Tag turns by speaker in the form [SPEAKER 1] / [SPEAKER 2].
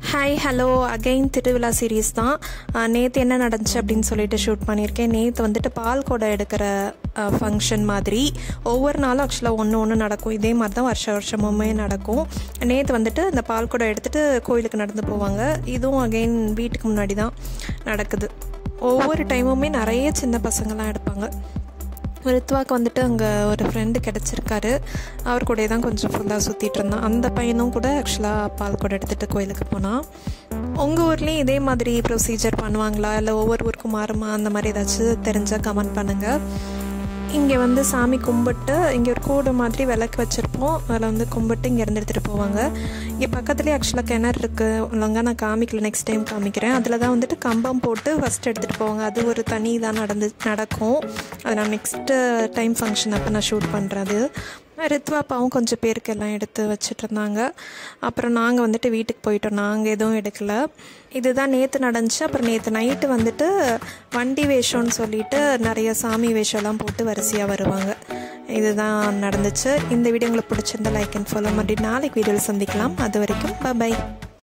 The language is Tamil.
[SPEAKER 1] ஹாய் ஹலோ அகைன் திருவிழா சீரீஸ் தான் நேற்று என்ன நடந்துச்சு அப்படின்னு சொல்லிட்டு ஷூட் பண்ணியிருக்கேன் நேற்று வந்துட்டு பால் குடம் எடுக்கிற ஃபங்க்ஷன் மாதிரி ஒவ்வொரு நாளும் ஆக்சுவலாக ஒன்று ஒன்று நடக்கும் இதே மாதிரி தான் வருஷ வருஷமுமே நடக்கும் நேற்று வந்துட்டு இந்த பால் குடம் எடுத்துகிட்டு கோயிலுக்கு நடந்து போவாங்க இதுவும் அகைன் வீட்டுக்கு முன்னாடி தான் நடக்குது ஒவ்வொரு டைமுமே நிறைய சின்ன பசங்கள்லாம் எடுப்பாங்க ரித்வாக்கு வந்துட்டு அங்கே ஒரு ஃப்ரெண்டு கிடச்சிருக்காரு அவர் கூட தான் கொஞ்சம் ஃபுல்லாக சுற்றிட்டு இருந்தான் அந்த பையனும் கூட ஆக்சுவலாக பால் கூட எடுத்துகிட்டு கோயிலுக்கு போனான் உங்கள் ஊர்லேயும் இதே மாதிரி ப்ரொசீஜர் பண்ணுவாங்களா இல்லை ஒவ்வொரு ஊருக்கும் மாறுமா அந்த மாதிரி ஏதாச்சும் தெரிஞ்சால் கமெண்ட் பண்ணுங்கள் இங்கே வந்து சாமி கும்பிட்டு இங்கே ஒரு கூடு மாதிரி விளக்கு வச்சுருப்போம் அதில் வந்து கும்பிட்டு இங்கே இருந்து எடுத்துகிட்டு போவாங்க இங்கே பக்கத்துலேயே ஆக்சுவலாக கிணறு இருக்குது ஒழுங்காக நான் காமிக்கல நெக்ஸ்ட் டைம் காமிக்கிறேன் அதில் தான் வந்துட்டு கம்பம் போட்டு ஃபஸ்ட் எடுத்துகிட்டு போவாங்க அது ஒரு தனி தான் நடந்து நடக்கும் அது நான் நெக்ஸ்ட்டு டைம் ஃபங்க்ஷன் அப்போ நான் ஷூட் பண்ணுறது ரித்வா அப்பாவும் கொஞ்சம் பேருக்கு எல்லாம் எடுத்து வச்சுட்டு இருந்தாங்க அப்புறம் நாங்கள் வந்துட்டு வீட்டுக்கு போயிட்டோம் நாங்கள் எதுவும் எடுக்கல இதுதான் நேற்று நடந்துச்சு அப்புறம் நேற்று நைட்டு வந்துட்டு வண்டி வேஷம்னு சொல்லிட்டு நிறைய சாமி வேஷம்லாம் போட்டு வரிசையாக வருவாங்க இதுதான் நடந்துச்சு இந்த வீடியோ உங்களுக்கு பிடிச்சிருந்தா லைக் அண்ட் ஃபாலோ மாதிரி நாளைக்கு வீடியோவில் சந்திக்கலாம் அது வரைக்கும் பை